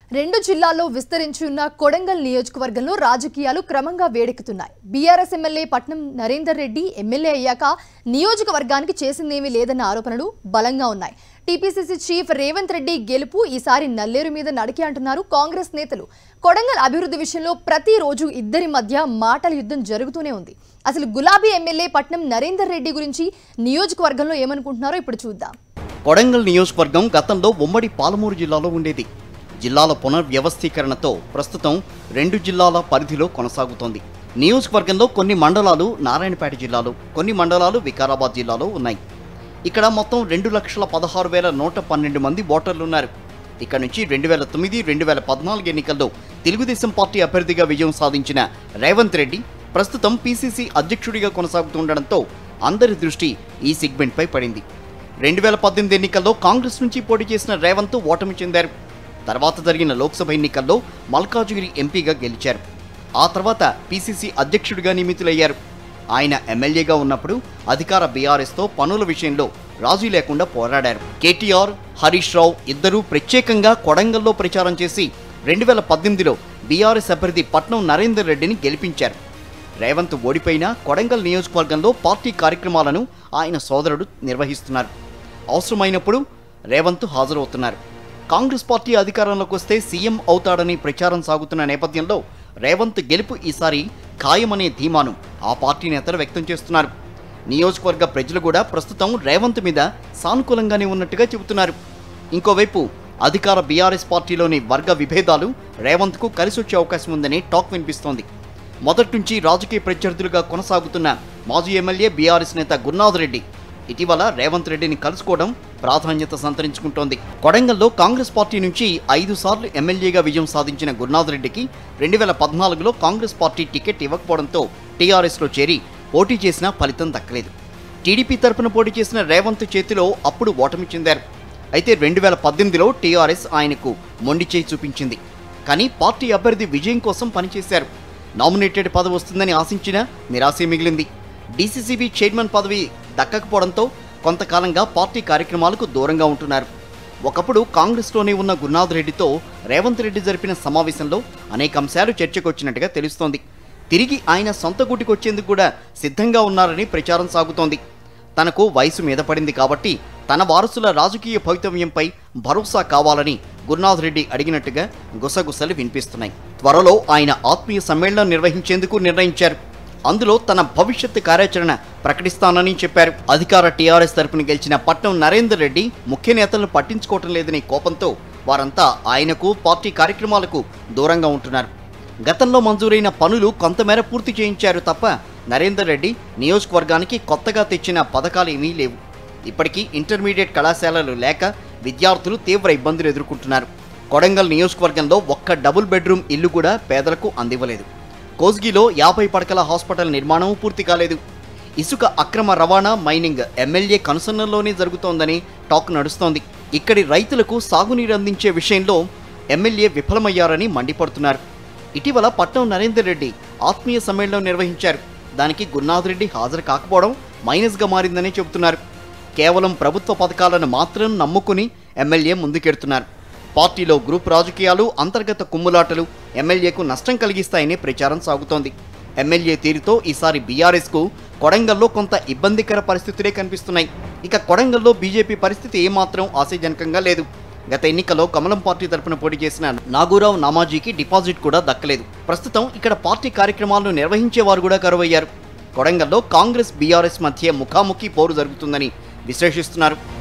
రెండు జిల్లాల్లో విస్తరించి ఉన్న కొడంగల్ నియోజకవర్గంలో రాజకీయాలు క్రమంగా వేడెక్కుతున్నాయి బీఆర్ఎస్ ఎమ్మెల్యే పట్నం నరేందర్ రెడ్డి ఎమ్మెల్యే అయ్యాక నియోజకవర్గానికి చేసిందేమీ లేదన్న ఆరోపణలు బలంగా ఉన్నాయి టీపీసీసీ చీఫ్ రేవంత్ రెడ్డి గెలుపు ఈసారి నల్లేరు మీద నడికి అంటున్నారు కాంగ్రెస్ నేతలు కొడంగల్ అభివృద్ధి విషయంలో ప్రతిరోజు ఇద్దరి మధ్య మాటల యుద్ధం జరుగుతూనే ఉంది అసలు గులాబీ ఎమ్మెల్యే పట్నం నరేందర్ రెడ్డి గురించి నియోజకవర్గంలో ఏమనుకుంటున్నారో ఇప్పుడు చూద్దాం కొడంగల్ నియోజకవర్గం గతంలో ఉమ్మడి పాలమూరు జిల్లాలో ఉండేది జిల్లాల పునర్వ్యవస్థీకరణతో ప్రస్తుతం రెండు జిల్లాల పరిధిలో కొనసాగుతోంది నియోజకవర్గంలో కొన్ని మండలాలు నారాయణపేట జిల్లాలో కొన్ని మండలాలు వికారాబాద్ జిల్లాలో ఉన్నాయి ఇక్కడ మొత్తం రెండు లక్షల పదహారు వేల నూట పన్నెండు మంది ఓటర్లు ఉన్నారు ఇక్కడ నుంచి రెండు వేల తొమ్మిది రెండు వేల పద్నాలుగు ఎన్నికల్లో తెలుగుదేశం పార్టీ అభ్యర్థిగా విజయం సాధించిన రేవంత్ రెడ్డి ప్రస్తుతం పీసీసీ అధ్యక్షుడిగా కొనసాగుతుండడంతో అందరి దృష్టి ఈ సెగ్మెంట్పై పడింది రెండు వేల పద్దెనిమిది ఎన్నికల్లో కాంగ్రెస్ నుంచి పోటీ చేసిన రేవంత్ ఓటమి చెందారు తర్వాత జరిగిన లోక్సభ ఎన్నికల్లో మల్కాజ్గిరి ఎంపీగా గెలిచారు ఆ తర్వాత పీసీసీ అధ్యక్షుడిగా నియమితులయ్యారు ఆయన ఎమ్మెల్యేగా ఉన్నప్పుడు అధికార బీఆర్ఎస్తో పనుల విషయంలో రాజీ లేకుండా పోరాడారు కేటీఆర్ హరీష్ రావు ఇద్దరూ ప్రత్యేకంగా కొడంగల్లో ప్రచారం చేసి రెండు వేల పద్దెనిమిదిలో బీఆర్ఎస్ అభ్యర్థి పట్నం నరేందర్ రెడ్డిని గెలిపించారు రేవంత్ ఓడిపోయినా కొడంగల్ నియోజకవర్గంలో పార్టీ కార్యక్రమాలను ఆయన సోదరుడు నిర్వహిస్తున్నారు అవసరమైనప్పుడు రేవంత్ హాజరవుతున్నారు కాంగ్రెస్ పార్టీ అధికారంలోకి వస్తే సీఎం అవుతాడని ప్రచారం సాగుతున్న నేపథ్యంలో రేవంత్ గెలుపు ఈసారి ఖాయమనే ధీమాను ఆ పార్టీ నేతలు వ్యక్తం చేస్తున్నారు నియోజకవర్గ ప్రజలు కూడా ప్రస్తుతం రేవంత్ మీద సానుకూలంగానే ఉన్నట్టుగా చెబుతున్నారు ఇంకోవైపు అధికార బీఆర్ఎస్ పార్టీలోని వర్గ విభేదాలు రేవంత్కు కలిసొచ్చే అవకాశం ఉందని టాక్ వినిపిస్తోంది మొదటి నుంచి రాజకీయ ప్రత్యర్థులుగా కొనసాగుతున్న మాజీ ఎమ్మెల్యే బీఆర్ఎస్ నేత గురునాథ్ రెడ్డి ఇటీవల రేవంత్ రెడ్డిని కలుసుకోవడం ప్రాధాన్యత సంతరించుకుంటోంది కొడంగల్లో కాంగ్రెస్ పార్టీ నుంచి ఐదు సార్లు ఎమ్మెల్యేగా విజయం సాధించిన గురునాథ్ రెడ్డికి రెండు వేల పద్నాలుగులో కాంగ్రెస్ పార్టీ టికెట్ ఇవ్వకపోవడంతో టీఆర్ఎస్లో చేరి పోటీ చేసినా ఫలితం దక్కలేదు టీడీపీ తరపున పోటీ చేసిన రేవంత్ చేతిలో అప్పుడు ఓటమి చెందారు అయితే రెండు వేల పద్దెనిమిదిలో టీఆర్ఎస్ ఆయనకు మొండి చేయి చూపించింది కానీ పార్టీ అభ్యర్థి విజయం కోసం పనిచేశారు నామినేటెడ్ పదవి వస్తుందని ఆశించినా నిరాశే మిగిలింది డీసీసీబీ చైర్మన్ పదవి దక్కకపోవడంతో కొంతకాలంగా పార్టీ కార్యక్రమాలకు దూరంగా ఉంటున్నారు ఒకప్పుడు కాంగ్రెస్లోనే ఉన్న గురునాథ్ రెడ్డితో రేవంత్ రెడ్డి జరిపిన సమావేశంలో అనేక అంశాలు చర్చకొచ్చినట్టుగా తెలుస్తోంది తిరిగి ఆయన సొంత గూటికి వచ్చేందుకు కూడా సిద్ధంగా ఉన్నారని ప్రచారం సాగుతోంది తనకు వయసు మీద పడింది కాబట్టి తన వారసుల రాజకీయ భవితవ్యంపై భరోసా కావాలని గురునాథ్ రెడ్డి అడిగినట్టుగా గుసగుసలు వినిపిస్తున్నాయి త్వరలో ఆయన ఆత్మీయ సమ్మేళనం నిర్వహించేందుకు నిర్ణయించారు అందులో తన భవిష్యత్తు కార్యాచరణ ప్రకటిస్తానని చెప్పారు అధికార టీఆర్ఎస్ తరపున గెలిచిన పట్నం నరేందర్ రెడ్డి ముఖ్య నేతలను పట్టించుకోవటం లేదనే కోపంతో వారంతా ఆయనకు పార్టీ కార్యక్రమాలకు దూరంగా ఉంటున్నారు గతంలో మంజూరైన పనులు కొంతమేర పూర్తి చేయించారు తప్ప నరేందర్ రెడ్డి నియోజకవర్గానికి కొత్తగా తెచ్చిన పథకాలు ఏమీ లేవు ఇప్పటికీ ఇంటర్మీడియట్ కళాశాలలు లేక విద్యార్థులు తీవ్ర ఇబ్బందులు ఎదుర్కొంటున్నారు కొడంగల్ నియోజకవర్గంలో ఒక్క డబుల్ బెడ్రూమ్ ఇల్లు కూడా పేదలకు అందివ్వలేదు కోస్గిలో యాభై పడకల హాస్పిటల్ నిర్మాణం పూర్తి కాలేదు ఇసుక అక్రమ రవాణా మైనింగ్ ఎమ్మెల్యే కనుసన్నల్లోనే జరుగుతోందని టాక్ నడుస్తోంది ఇక్కడి రైతులకు సాగునీరు అందించే విషయంలో ఎమ్మెల్యే విఫలమయ్యారని మండిపడుతున్నారు ఇటీవల పట్నం నరేందర్ రెడ్డి ఆత్మీయ సమ్మేళనం నిర్వహించారు దానికి గురునాథ్ రెడ్డి హాజరు కాకపోవడం మైనస్గా మారిందని చెబుతున్నారు కేవలం ప్రభుత్వ పథకాలను మాత్రం నమ్ముకుని ఎమ్మెల్యే ముందుకెడుతున్నారు పార్టీలో గ్రూప్ రాజకీయాలు అంతర్గత కుమ్ములాటలు ఎమ్మెల్యేకు నష్టం కలిగిస్తాయని ప్రచారం సాగుతోంది ఎమ్మెల్యే తీరుతో ఈసారి బీఆర్ఎస్కు కొడంగల్లో కొంత ఇబ్బందికర పరిస్థితులే కనిపిస్తున్నాయి ఇక కొడంగల్లో బీజేపీ పరిస్థితి ఏమాత్రం ఆశాజనకంగా లేదు గత ఎన్నికల్లో కమలం పార్టీ తరపున పోటీ చేసిన నాగూరావు నామాజీకి డిపాజిట్ కూడా దక్కలేదు ప్రస్తుతం ఇక్కడ పార్టీ కార్యక్రమాలను నిర్వహించేవారు కూడా కరువయ్యారు కొడంగల్లో కాంగ్రెస్ బీఆర్ఎస్ మధ్య ముఖాముఖి పోరు జరుగుతుందని విశ్లేషిస్తున్నారు